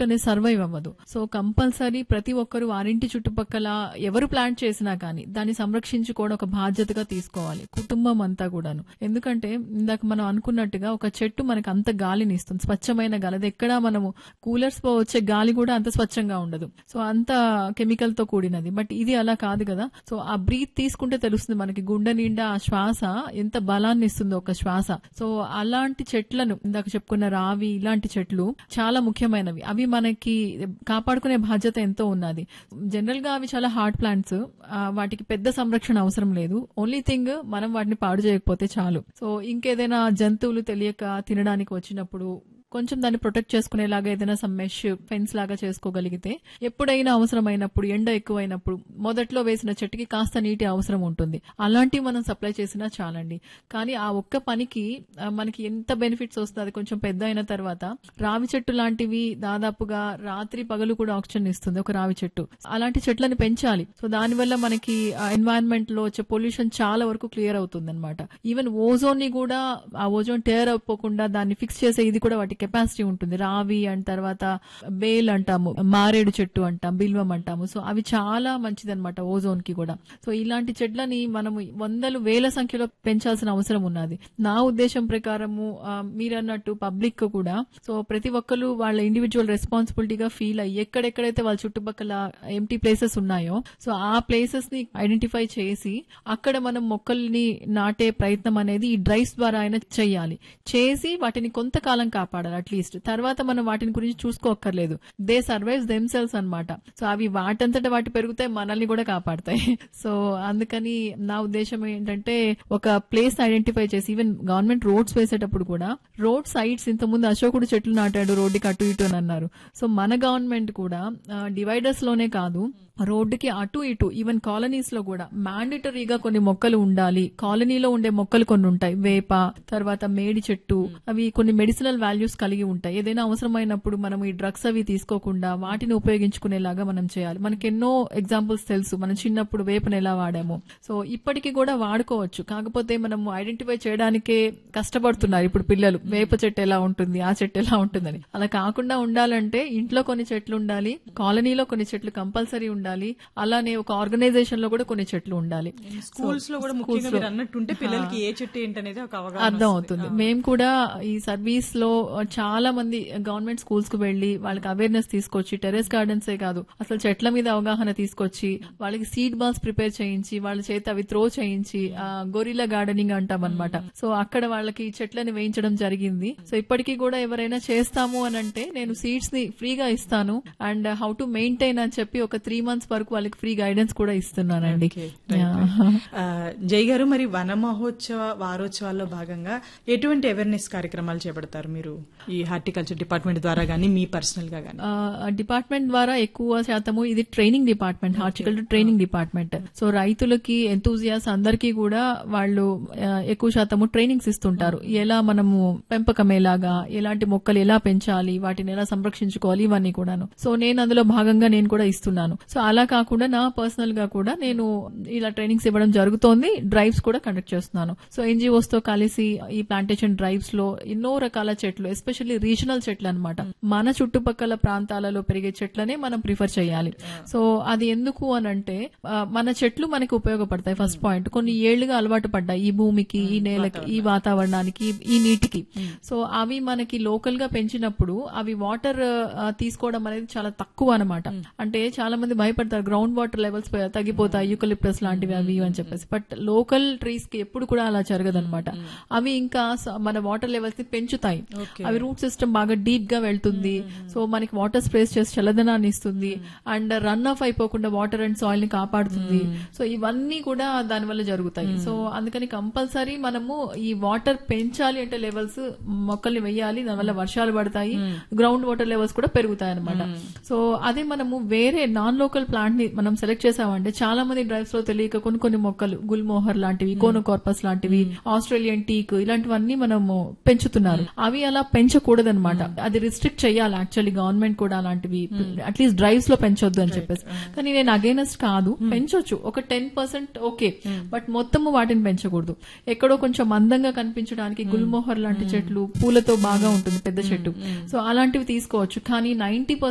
చెట్టు అనేది సర్వైవ్ అవ్వదు సో కంపల్సరీ ప్రతి ఒక్కరు వారింటి చుట్టుపక్కల ఎవరు ప్లాంట్ చేసినా కానీ దాన్ని సంరక్షించుకోవడం ఒక బాధ్యతగా తీసుకోవాలి కుటుంబం అంతా కూడాను ఎందుకంటే ఇందాక మనం అనుకున్నట్టుగా ఒక చెట్టు మనకు అంత గాలిని ఇస్తుంది స్వచ్ఛమైన గాలి అది ఎక్కడ మనము కూలర్స్ లో వచ్చే గాలి కూడా అంత స్వచ్ఛంగా ఉండదు సో అంత కెమికల్ తో కూడినది బట్ ఇది అలా కాదు కదా సో ఆ బ్రీత్ తీసుకుంటే తెలుస్తుంది మనకి గుండె నిండా ఆ శ్వాస ఎంత బలాన్ని ఇస్తుందో ఒక శ్వాస సో అలాంటి చెట్లను ఇందాక చెప్పుకున్న రావి ఇలాంటి చెట్లు చాలా ముఖ్యమైనవి అవి మనకి కాపాడుకునే బాధ్యత ఎంతో ఉన్నది జనరల్ గా అవి చాలా హార్డ్ ప్లాంట్స్ వాటికి పెద్ద సంరక్షణ అవసరం లేదు ఓన్లీ థింగ్ మనం వాటిని పాడు చేయకపోతే చాలు సో ఇంకేదైనా జంతువులు తెలియక తినడానికి వచ్చినప్పుడు కొంచెం దాన్ని ప్రొటెక్ట్ చేసుకునేలాగా ఏదైనా సమ్ మెష్ ఫెన్స్ లాగా చేసుకోగలిగితే ఎప్పుడైనా అవసరమైనప్పుడు ఎండ ఎక్కువైనప్పుడు మొదట్లో వేసిన చెట్టుకి కాస్త నీటి అవసరం ఉంటుంది అలాంటివి మనం సప్లై చేసినా చాలండి కానీ ఆ ఒక్క పనికి ఆ, మనకి ఎంత బెనిఫిట్స్ వస్తుంది అది కొంచెం పెద్ద అయిన తర్వాత రావి చెట్టు లాంటివి దాదాపుగా రాత్రి పగలు కూడా ఆక్సిజన్ ఇస్తుంది ఒక రావి చెట్టు అలాంటి చెట్లను పెంచాలి సో దానివల్ల మనకి ఎన్వైరన్మెంట్ లో వచ్చే పొల్యూషన్ చాలా వరకు క్లియర్ అవుతుంది అనమాట ఈవెన్ ఓజోన్ ని కూడా ఆ ఓజోన్ టేర్ అయిపోకుండా దాన్ని ఫిక్స్ చేసే ఇది కూడా వాటి కెపాసిటీ ఉంటుంది రావి అండ్ తర్వాత బేల్ అంటాము మారేడు చెట్టు అంటాం బిల్వం అంటాము సో అవి చాలా మంచిది అనమాట ఓజోన్ కి కూడా సో ఇలాంటి చెట్లని మనము వందలు వేల సంఖ్యలో పెంచాల్సిన అవసరం ఉన్నది నా ఉద్దేశం ప్రకారము ఆ, మీరన్నట్టు పబ్లిక్ కూడా సో ప్రతి ఒక్కరు వాళ్ళ ఇండివిజువల్ రెస్పాన్సిబిలిటీగా ఫీల్ అయ్యి ఎక్కడెక్కడైతే వాళ్ళ చుట్టుపక్కల ఎంటీ ప్లేసెస్ ఉన్నాయో సో ఆ ప్లేసెస్ ని ఐడెంటిఫై చేసి అక్కడ మనం మొక్కల్ని నాటే ప్రయత్నం అనేది ఈ డ్రైవ్స్ ద్వారా అయినా చేయాలి చేసి వాటిని కొంతకాలం కాపాడాలి అట్లీస్ట్ తర్వాత మనం వాటిని గురించి చూసుకోక్కర్లేదు దే సర్వైవ్స్ దెమ్ సెల్స్ అనమాట సో అవి వాటంతట వాటి పెరుగుతాయి మనల్ని కూడా కాపాడతాయి సో అందుకని నా ఉద్దేశం ఏంటంటే ఒక ప్లేస్ ఐడెంటిఫై చేసి ఈవెన్ గవర్నమెంట్ రోడ్స్ వేసేటప్పుడు కూడా రోడ్ సైడ్స్ ఇంతకుముందు అశోకుడు చెట్లు నాటాడు రోడ్డుకి అటు ఇటు అని అన్నారు సో మన గవర్నమెంట్ కూడా డివైడర్స్ లోనే కాదు రోడ్డుకి అటు ఇటు ఈవెన్ కాలనీస్ లో కూడా మ్యాండేటరీగా కొన్ని మొక్కలు ఉండాలి కాలనీలో ఉండే మొక్కలు కొన్ని ఉంటాయి వేప తర్వాత మేడి చెట్టు అవి కొన్ని మెడిసినల్ వాల్యూస్ కలిగి ఉంటాయి ఏదైనా అవసరమైనప్పుడు మనం ఈ డ్రగ్స్ అవి తీసుకోకుండా వాటిని ఉపయోగించుకునేలాగా మనం చేయాలి మనకి ఎన్నో ఎగ్జాంపుల్స్ తెలుసు మనం చిన్నప్పుడు వేపను ఎలా వాడాము సో ఇప్పటికీ కూడా వాడుకోవచ్చు కాకపోతే మనం ఐడెంటిఫై చేయడానికే కష్టపడుతున్నారు ఇప్పుడు పిల్లలు వేప చెట్టు ఎలా ఉంటుంది ఆ చెట్టు ఎలా ఉంటుందని అలా కాకుండా ఉండాలంటే ఇంట్లో కొన్ని చెట్లు ఉండాలి కాలనీలో కొన్ని చెట్లు కంపల్సరీ ఉండాలి అలానే ఒక ఆర్గనైజేషన్ లో కూడా కొన్ని చెట్లు ఉండాలి స్కూల్స్ లో కూడా ముఖ్యంగా మీరు అన్నట్టుంటే పిల్లలకి ఏ చెట్టు ఏంటనేది ఒక అవగాహన అర్థం అవుతుంది మేము కూడా ఈ సర్వీస్ లో చాలా మంది గవర్నమెంట్ స్కూల్స్ కు వెళ్లి వాళ్ళకి అవేర్నెస్ తీసుకొచ్చి టెరెస్ గార్డెన్స్ ఏ కాదు అసలు చెట్ల మీద అవగాహన తీసుకొచ్చి వాళ్ళకి సీడ్ బాల్స్ ప్రిపేర్ చేయించి వాళ్ళ చేత అవి త్రో చేయించి గొరిలా గార్డెనింగ్ అంటాం అనమాట సో అక్కడ వాళ్ళకి చెట్లని వేయించడం జరిగింది సో ఇప్పటికీ కూడా ఎవరైనా చేస్తాము అని అంటే నేను సీడ్స్ ని ఫ్రీగా ఇస్తాను అండ్ హౌ టు మెయింటైన్ అని చెప్పి ఒక త్రీ మంత్స్ వరకు వాళ్ళకి ఫ్రీ గైడెన్స్ కూడా ఇస్తున్నానండి ఆ, జై గారు మరి వన మహోత్సవ వారోత్సవాల్లో భాగంగా ఎటువంటి అవేర్నెస్ కార్యక్రమాలు చేపడతారు మీరు ఈ హార్టికల్చర్ డిపార్ట్మెంట్ ద్వారా గానీ మీ పర్సనల్ గా గానీ డిపార్ట్మెంట్ ద్వారా ఎక్కువ శాతము ఇది training department horticulture training department so రైతులకి ఎంతూజియాస్ అందరికీ కూడా వాళ్ళు ఆ, ఎక్కువ శాతము ట్రైనింగ్స్ ఇస్తుంటారు ఎలా మనము పెంపకం ఎలాగా ఎలాంటి మొక్కలు ఎలా పెంచాలి వాటిని ఎలా సంరక్షించుకోవాలి ఇవన్నీ కూడాను సో నేను అందులో భాగంగా నేను కూడా ఇస్తున్నాను సో అలా కాకుండా నా పర్సనల్ గా కూడా నేను ఇలా ట్రైనింగ్స్ ఇవ్వడం జరుగుతోంది డ్రైవ్స్ కూడా కండక్ట్ చేస్తున్నాను సో ఎన్జిఓస్ తో కలిసి ఈ ప్లాంటేషన్ డ్రైవ్స్ లో ఎన్నో రకాల చెట్లు ఎస్పెషల్లీ రీజనల్ చెట్లు అన్నమాట మన చుట్టుపక్కల ప్రాంతాలలో పెరిగే చెట్లనే మనం ప్రిఫర్ చేయాలి సో అది ఎందుకు అని అంటే ఆ, మన చెట్లు మనకి ఉపయోగపడతాయి ఫస్ట్ పాయింట్ కొన్ని ఏళ్లుగా అలవాటు పడ్డాయి ఈ భూమికి ఈ నేలకి ఈ వాతావరణానికి ఈ నీటికి సో అవి మనకి లోకల్ గా పెంచినప్పుడు అవి వాటర్ తీసుకోవడం అనేది చాలా తక్కువ అనమాట అంటే చాలా మంది భయపడతారు గ్రౌండ్ వాటర్ లెవెల్స్ తగ్గిపోతాయి యూకలిప్టస్ లాంటివి అవి ఇవి అని చెప్పేసి బట్ లోకల్ ట్రీస్ కి ఎప్పుడు కూడా అలా జరగదన్నమాట అవి ఇంకా స- మన వాటర్ లెవెల్స్ ని పెంచుతాయి అవి రూట్ సిస్టమ్ బాగా డీప్ గా వెళ్తుంది సో మనకి వాటర్ స్ప్రేస్ చేసి చల్లదనాన్ని ఇస్తుంది అండ్ రన్ ఆఫ్ అయిపోకుండా వాటర్ అండ్ సాయిల్ ని కాపాడుతుంది సో ఇవన్నీ కూడా దాని వల్ల జరుగుతాయి సో అందుకని కంపల్సరీ మనము ఈ వాటర్ పెంచాలి అంటే లెవెల్స్ మొక్కల్ని వెయ్యాలి దానివల్ల వర్షాలు పడతాయి గ్రౌండ్ వాటర్ లెవెల్స్ కూడా పెరుగుతాయి అనమాట సో అదే మనము వేరే నాన్ లోకల్ ప్లాంట్ ని మనం సెలెక్ట్ చేసామంటే చాలా మంది డ్రైవ్స్ లో తెలియక కొన్ని కొన్ని మొక్కలు గుల్మోహర్ లాంటివి కోనోకార్పస్ లాంటివి ఆస్ట్రేలియన్ టీక్ ఇలాంటివన్నీ మనము పెంచుతున్నారు అవి అలా పెంచకూడదన్నమాట అది రిస్ట్రిక్ట్ చేయాలి యాక్చువల్లీ గవర్నమెంట్ కూడా అలాంటివి అట్లీస్ట్ డ్రైవ్స్ లో పెంచొద్దు అని చెప్పేసి కానీ నేను అగైనెస్ట్ కాదు పెంచొచ్చు ఒక టెన్ పర్సెంట్ ఓకే బట్ మొత్తము వాటిని పెంచకూడదు ఎక్కడో కొంచెం అందంగా కనిపించడానికి గుల్మోహర్ లాంటి చెట్లు పూలతో బాగా ఉంటుంది పెద్ద చెట్టు సో అలాంటివి తీసుకోవచ్చు కానీ నైన్టీ